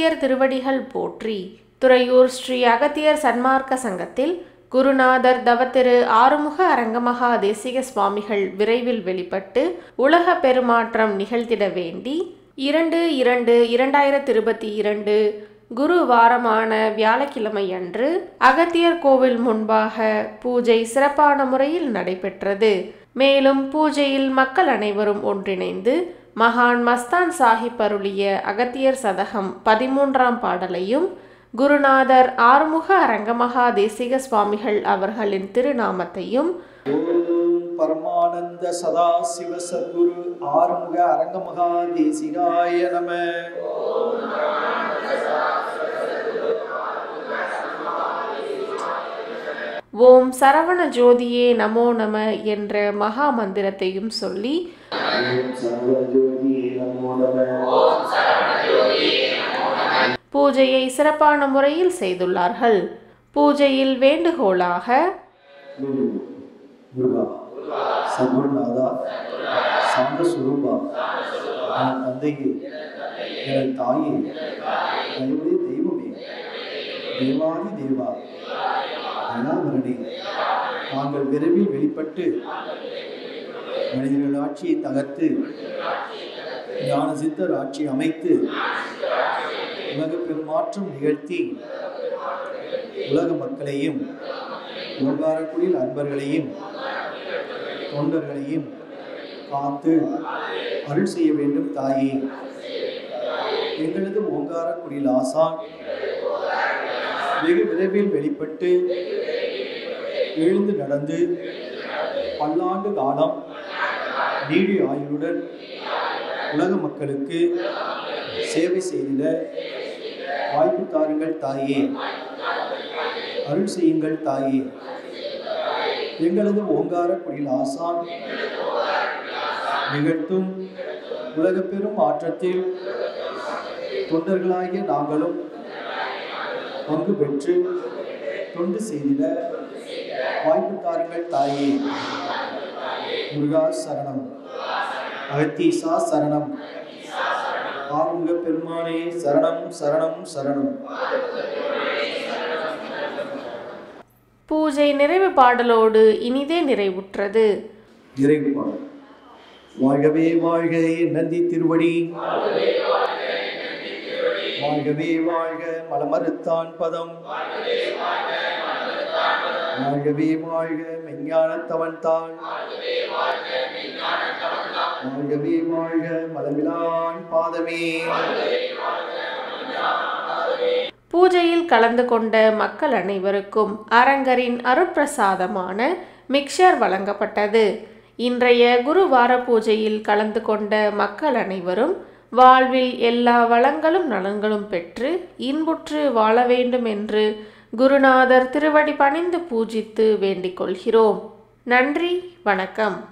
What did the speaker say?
அகத்தியர் திருவடிகள் போற்றி துறையூர் ஸ்ரீ அகத்தியர் சன்மார்க்க சங்கத்தில் குருநாதர் தவத்திரு ஆறுமுக அரங்கமகா தேசிக சுவாமிகள் விரைவில் வெளிப்பட்டு உலக பெருமாற்றம் நிகழ்த்திட வேண்டி இரண்டு இரண்டு இரண்டாயிரத்தி இருபத்தி இரண்டு குரு வாரமான வியாழக்கிழமை அன்று அகத்தியர் கோவில் முன்பாக பூஜை சிறப்பான முறையில் நடைபெற்றது மேலும் பூஜையில் மக்கள் அனைவரும் ஒன்றிணைந்து மகான் மஸ்தான் சாஹிப் அருளிய அகத்தியர் சதகம் பதிமூன்றாம் பாடலையும் குருநாதர் ஆறுமுக அரங்கமகா தேசிக சுவாமிகள் அவர்களின் திருநாமத்தையும் ஓம் பரமானந்த சதாசிவ சத்குரு ஆறுமுக அரங்கமகா தேசிகாய நம ஓம் சரவண ஜோதியே நமோ நம என்ற மகா மந்திரத்தையும் சொல்லி ஓம் சர்வஜோதியே நமோ நம பூஜையை சிறப்பான முறையில் செய்துள்ளார்கள் பூஜையில் வேண்டுகோளாக முருகா சத்குருநாதா சாந்த சுரூபா என் தந்தையே எனது தாயே தயவுடைய தெய்வமே தேவாதி தேவா தயாவரனே தாங்கள் விரைவில் வெளிப்பட்டு மனிதர்கள் ஆட்சியை தகர்த்து ஞான சித்தர் ஆட்சி அமைத்து உலக பெருமாற்றம் நிகழ்த்தி உலக மக்களையும் ஓங்காரக்குடியில் அன்பர்களையும் தொண்டர்களையும் காத்து அருள் செய்ய வேண்டும் தாயே எங்களது ஓங்காரக்குடியில் ஆசான் வெகு விரைவில் வெளிப்பட்டு எழுந்து நடந்து பல்லாண்டு காலம் நீடி ஆயுளுடன் உலக மக்களுக்கு சேவை செய்திட வாய்ப்பு தாருங்கள் தாயே அருள் செய்யுங்கள் தாயே எங்களது ஓங்கார குடில் ஆசான் நிகழ்த்தும் உலக பெரும் மாற்றத்தில் தொண்டர்களாகிய நாங்களும் பங்கு பெற்று தொண்டு செய்திட வாய்ப்பு தாருங்கள் தாயே முருகா சரணம் அகத்தீசா சரணம் ஆறுமுக பெருமானே சரணம் சரணம் சரணம் பூஜை நிறைவு பாடலோடு இனிதே நிறைவுற்றது இறைவாள் வாழ்கவே வாழ்க என் நந்தி திருவடி வாழ்கவே வாழ்க மலமறுத்தான் பதம் வாழ்கவே வாழ்க மெஞ்ஞானத்தவன் தாள் வாழ்கவே வாழ்க மலமிலான் பாதமே பூஜையில் கலந்து கொண்ட மக்கள் அனைவருக்கும் அரங்கரின் அருட்பிரசாதமான மிக்சர் வழங்கப்பட்டது இன்றைய குருவார பூஜையில் கலந்து கொண்ட மக்கள் அனைவரும் வாழ்வில் எல்லா வளங்களும் நலன்களும் பெற்று இன்புற்று வாழ வேண்டும் என்று குருநாதர் திருவடி பணிந்து பூஜித்து வேண்டிக் கொள்கிறோம் நன்றி வணக்கம்